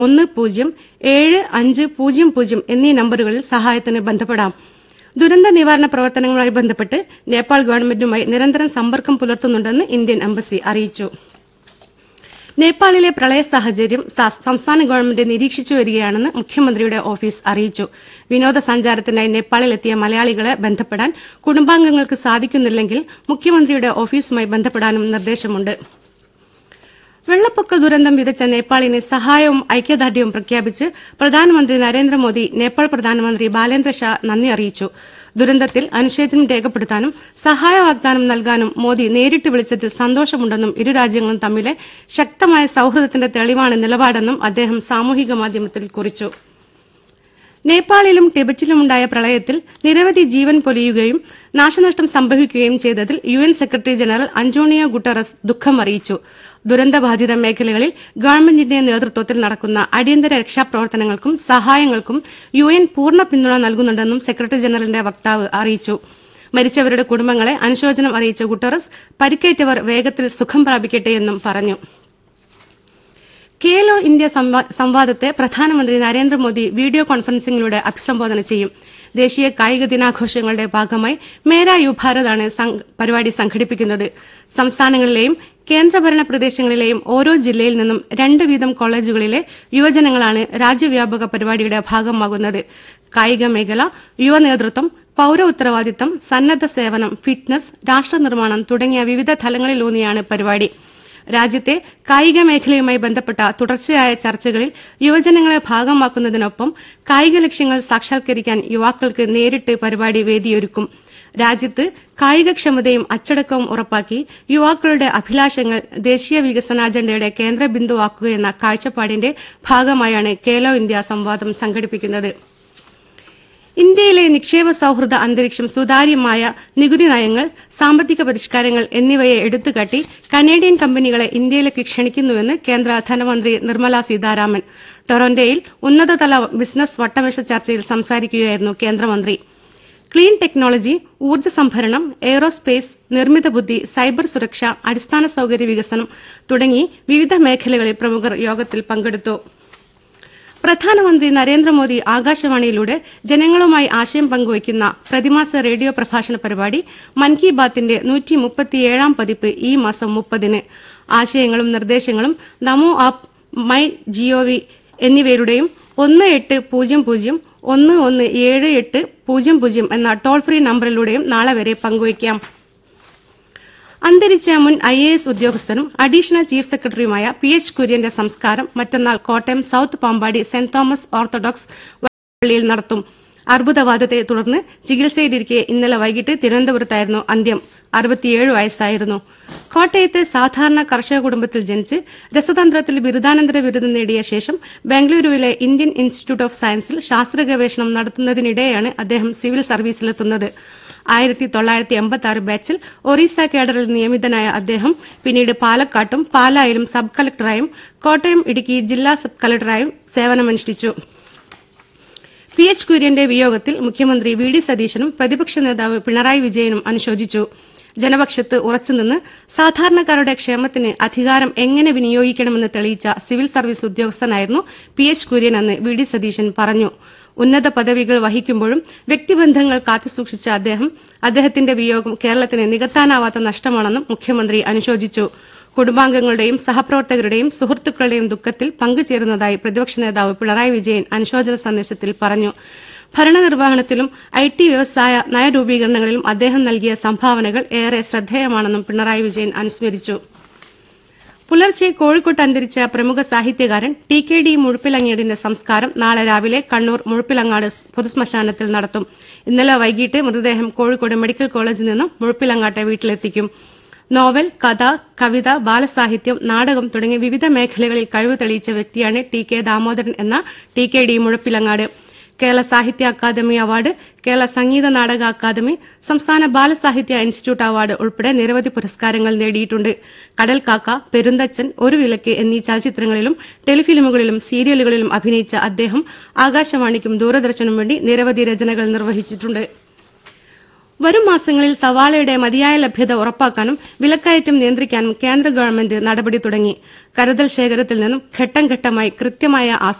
ഒന്ന് പൂജ്യം ഏഴ് അഞ്ച് പൂജ്യം പൂജ്യം എന്നീ നമ്പറുകളിൽ സഹായത്തിന് ബന്ധപ്പെടാം ദുരന്ത നിവാരണ പ്രവർത്തനങ്ങളുമായി ബന്ധപ്പെട്ട് നേപ്പാൾ ഗവൺമെന്റുമായി നിരന്തരം സമ്പർക്കം പുലർത്തുന്നുണ്ടെന്ന് ഇന്ത്യൻ എംബസി അറിയിച്ചു നേപ്പാളിലെ പ്രളയ സാഹചര്യം സ- സംസ്ഥാന ഗവൺമെന്റ് നിരീക്ഷിച്ചു വരികയാണെന്ന് മുഖ്യമന്ത്രിയുടെ ഓഫീസ് അറിയിച്ചു വിനോദസഞ്ചാരത്തിനായി നേപ്പാളിലെത്തിയ മലയാളികളെ ബന്ധപ്പെടാൻ കുടുംബാംഗങ്ങൾക്ക് സാധിക്കുന്നില്ലെങ്കിൽ മുഖ്യമന്ത്രിയുടെ ഓഫീസുമായി ബന്ധപ്പെടാനും നിർദ്ദേശമുണ്ട് വെള്ളപ്പൊക്ക ദുരന്തം വിതച്ച നേപ്പാളിന് സഹായവും ഐക്യദാർഢ്യവും പ്രഖ്യാപിച്ച് പ്രധാനമന്ത്രി നരേന്ദ്രമോദി നേപ്പാൾ പ്രധാനമന്ത്രി ബാലേന്ദ്ര ഷാ നന്ദി അറിയിച്ചു ദുരന്തത്തിൽ അനുശോചനം രേഖപ്പെടുത്താനും സഹായ വാഗ്ദാനം നൽകാനും മോദി നേരിട്ട് വിളിച്ചതിൽ സന്തോഷമുണ്ടെന്നും ഇരു രാജ്യങ്ങളും തമ്മിലെ ശക്തമായ സൌഹൃദത്തിന്റെ തെളിവാണ് നിലപാടെന്നും അദ്ദേഹം സാമൂഹിക മാധ്യമത്തിൽ കുറിച്ചു നേപ്പാളിലും ടിബറ്റിലുമുണ്ടായ പ്രളയത്തിൽ നിരവധി ജീവൻ പൊലിയുകയും നാശനഷ്ടം സംഭവിക്കുകയും ചെയ്തതിൽ U N secretary general Antonio Guterres ദുഃഖം അറിയിച്ചു ദുരന്തബാധിത മേഖലകളിൽ ഗവൺമെന്റിന്റെ നേതൃത്വത്തിൽ നടക്കുന്ന അടിയന്തര രക്ഷാപ്രവർത്തനങ്ങൾക്കും സഹായങ്ങൾക്കും യു എൻ പൂർണ്ണ പിന്തുണ നൽകുന്നുണ്ടെന്നും സെക്രട്ടറി ജനറലിന്റെ വക്താവ് അറിയിച്ചു മരിച്ചവരുടെ കുടുംബങ്ങളെ അനുശോചനം അറിയിച്ച ഗുട്ടറസ് പരിക്കേറ്റവർ വേഗത്തിൽ സുഖം പ്രാപിക്കട്ടെയെന്നും പറഞ്ഞു ഖേലോ ഇന്ത്യ സംവാ- സംവാദത്തെ പ്രധാനമന്ത്രി നരേന്ദ്രമോദി വീഡിയോ കോൺഫറൻസിംഗിലൂടെ അഭിസംബോധന ചെയ്യും ദേശീയ കായിക ദിനാഘോഷങ്ങളുടെ ഭാഗമായി മേരാ യു ഭാരതാണ് സം- പരിപാടി സംഘടിപ്പിക്കുന്നത് സംസ്ഥാനങ്ങളിലെയും കേന്ദ്രഭരണ പ്രദേശങ്ങളിലെയും ഓരോ ജില്ലയിൽ നിന്നും രണ്ട് വീതം കോളേജുകളിലെ യുവജനങ്ങളാണ് രാജ്യവ്യാപക പരിപാടിയുടെ ഭാഗമാകുന്നത് കായിക മേഖല യുവ നേതൃത്വം പൌര ഉത്തരവാദിത്തം സന്നദ്ധ സേവനം ഫിറ്റ്നസ് രാഷ്ട്രനിർമ്മാണം തുടങ്ങിയ വിവിധ തലങ്ങളിലൂന്നിയാണ് പരിപാടി രാജ്യത്തെ കായിക മേഖലയുമായി ബന്ധപ്പെട്ട തുടർച്ചയായ ചർച്ചകളിൽ യുവജനങ്ങളെ ഭാഗമാക്കുന്നതിനൊപ്പം കായിക ലക്ഷ്യങ്ങൾ സാക്ഷാത്കരിക്കാൻ യുവാക്കൾക്ക് നേരിട്ട് പരിപാടി വേദിയൊരുക്കും രാജ്യത്ത് കായികക്ഷമതയും അച്ചടക്കവും ഉറപ്പാക്കി യുവാക്കളുടെ അഭിലാഷങ്ങൾ ദേശീയ വികസന അജണ്ടയുടെ കേന്ദ്ര ബിന്ദുവാക്കുകയെന്ന കാഴ്ചപ്പാടിന്റെ ഭാഗമായാണ് കേലോ ഇന്ത്യ സംവാദം സംഘടിപ്പിക്കുന്നത് ഇന്ത്യയിലെ നിക്ഷേപ സൌഹൃദ അന്തരീക്ഷം സുതാര്യമായ നികുതി നയങ്ങൾ സാമ്പത്തിക പരിഷ്കാരങ്ങൾ എന്നിവയെ എടുത്തുകാട്ടി കനേഡിയൻ കമ്പനികളെ ഇന്ത്യയിലേക്ക് ക്ഷണിക്കുന്നുവെന്ന് കേന്ദ്ര ധനമന്ത്രി നിർമ്മല സീതാരാമൻ ടൊറന്റോയിൽ ഉന്നതതല ബിസിനസ് വട്ടമേശ ചർച്ചയിൽ സംസാരിക്കുകയായിരുന്നു കേന്ദ്രമന്ത്രി ക്ലീൻ ടെക്നോളജി ഊർജ്ജ സംഭരണം എയ്റോസ്പേസ് നിർമ്മിത ബുദ്ധി സൈബർ സുരക്ഷ അടിസ്ഥാന സൌകര്യ വികസനം തുടങ്ങി വിവിധ മേഖലകളിൽ പ്രമുഖർ യോഗത്തിൽ പങ്കെടുത്തു പ്രധാനമന്ത്രി നരേന്ദ്രമോദി ആകാശവാണിയിലൂടെ ജനങ്ങളുമായി ആശയം പങ്കുവയ്ക്കുന്ന പ്രതിമാസ റേഡിയോ പ്രഭാഷണ പരിപാടി മൻ കി ബാത്തിന്റെ നൂറ്റി മുപ്പത്തിയേഴാം പതിപ്പ് ഈ മാസം മുപ്പതിന് ആശയങ്ങളും നിർദ്ദേശങ്ങളും നമോ ആപ്പ് മൈ ജിഒവി എന്നിവയിലൂടെയും ഒന്ന് എട്ട് പൂജ്യം പൂജ്യം ഒന്ന് ഒന്ന് ഏഴ് എട്ട് പൂജ്യം പൂജ്യം എന്ന ടോൾ ഫ്രീ നമ്പറിലൂടെയും നാളെ വരെ പങ്കുവയ്ക്കാം അന്തരിച്ച മുൻ ഐ എ എസ് ഉദ്യോഗസ്ഥനും അഡീഷണൽ ചീഫ് സെക്രട്ടറിയുമായ പി എച്ച് കുര്യന്റെ സംസ്കാരം മറ്റന്നാൾ Kottayam south Pampady saint Thomas orthodox പള്ളിയിൽ നടത്തും അർബുദവാദത്തെ തുടർന്ന് ചികിത്സയിലിരിക്കെ ഇന്നലെ വൈകിട്ട് തിരുവനന്തപുരത്തായിരുന്നു അന്ത്യം അറുപത്തിയേഴ് വയസ്സായിരുന്നു കോട്ടയത്തെ സാധാരണ കർഷക കുടുംബത്തിൽ ജനിച്ച് രസതന്ത്രത്തിൽ ബിരുദാനന്തര ബിരുദം നേടിയ ശേഷം ബംഗളൂരുവിലെ ഇന്ത്യൻ ഇൻസ്റ്റിറ്റ്യൂട്ട് ഓഫ് സയൻസിൽ ശാസ്ത്ര ഗവേഷണം നടത്തുന്നതിനിടെയാണ് അദ്ദേഹം സിവിൽ സർവീസിലെത്തുന്നത് ആയിരത്തി തൊള്ളായിരത്തി എൺപത്തി ആറ് ബാച്ചിൽ ഒറീസ കേഡറിൽ നിയമിതനായ അദ്ദേഹം പിന്നീട് പാലക്കാട്ടും പാലായിലും സബ് കളക്ടറായും കോട്ടയം ഇടുക്കി ജില്ലാ സബ് കളക്ടറായും സേവനമനുഷ്ഠിച്ചു പി എച്ച് കുര്യന്റെ വിയോഗത്തിൽ മുഖ്യമന്ത്രി വി ഡി സതീശനും പ്രതിപക്ഷ നേതാവ് പിണറായി വിജയനും അനുശോചിച്ചു ജനപക്ഷത്ത് ഉറച്ചുനിന്ന് സാധാരണക്കാരുടെ ക്ഷേമത്തിന് അധികാരം എങ്ങനെ വിനിയോഗിക്കണമെന്ന് തെളിയിച്ച സിവിൽ സർവീസ് ഉദ്യോഗസ്ഥനായിരുന്നു പി എച്ച് കുര്യൻ എന്ന് വി ഡി സതീശൻ പറഞ്ഞു ഉന്നത പദവികൾ വഹിക്കുമ്പോഴും വ്യക്തിബന്ധങ്ങൾ കാത്തുസൂക്ഷിച്ച അദ്ദേഹം അദ്ദേഹത്തിന്റെ വിയോഗം കേരളത്തിന് നികത്താനാവാത്ത നഷ്ടമാണെന്നും മുഖ്യമന്ത്രി അനുശോചിച്ചു കുടുംബാംഗങ്ങളുടെയും സഹപ്രവർത്തകരുടെയും സുഹൃത്തുക്കളുടെയും ദുഃഖത്തിൽ പങ്കുചേരുന്നതായി പ്രതിപക്ഷ നേതാവ് പിണറായി വിജയൻ അനുശോചന സന്ദേശത്തിൽ പറഞ്ഞു ഭരണനിർവഹണത്തിലും ഐ ടി വ്യവസായ നയരൂപീകരണങ്ങളിലും അദ്ദേഹം നൽകിയ സംഭാവനകൾ ഏറെ ശ്രദ്ധേയമാണെന്നും പിണറായി വിജയൻ അനുസ്മരിച്ചു പുലർച്ചെ കോഴിക്കോട്ട് അന്തരിച്ച പ്രമുഖ സാഹിത്യകാരൻ ടി കെ ഡി മുഴുപ്പിലങ്ങാടിന്റെ സംസ്കാരം നാളെ രാവിലെ കണ്ണൂർ മുഴുപ്പിലങ്ങാട് പൊതുശ്മശാനത്തിൽ നടത്തും ഇന്നലെ വൈകിട്ട് മൃതദേഹം കോഴിക്കോട് മെഡിക്കൽ കോളേജിൽ നിന്നും മുഴുപ്പിലങ്ങാട്ടെ വീട്ടിലെത്തിക്കും നോവൽ കഥ കവിത ബാലസാഹിത്യം നാടകം തുടങ്ങിയ വിവിധ മേഖലകളിൽ കഴിവ് തെളിയിച്ച വ്യക്തിയാണ് ടി കെ ദാമോദരൻ എന്ന T K D Muzhappilangad Kerala Sahitya Akademi award Kerala സംഗീത നാടക അക്കാദമി സംസ്ഥാന ബാലസാഹിത്യ ഇൻസ്റ്റിറ്റ്യൂട്ട് അവാർഡ് ഉൾപ്പെടെ നിരവധി പുരസ്കാരങ്ങൾ നേടിയിട്ടുണ്ട് കടൽ കാക്ക പെരുന്തച്ചൻ ഒരു വിലക്ക് എന്നീ ചലച്ചിത്രങ്ങളിലും ടെലിഫിലിമുകളിലും സീരിയലുകളിലും അഭിനയിച്ച അദ്ദേഹം ആകാശവാണിക്കും ദൂരദർശനും വേണ്ടി നിരവധി രചനകൾ നിർവഹിച്ചിട്ടുണ്ട് വരും മാസങ്ങളിൽ സവാളയുടെ മതിയായ ലഭ്യത ഉറപ്പാക്കാനും വിലക്കയറ്റം നിയന്ത്രിക്കാനും കേന്ദ്ര ഗവൺമെന്റ് നടപടി തുടങ്ങി കരുതൽ ശേഖരത്തിൽ നിന്നും ഘട്ടം ഘട്ടമായി കൃത്യമായ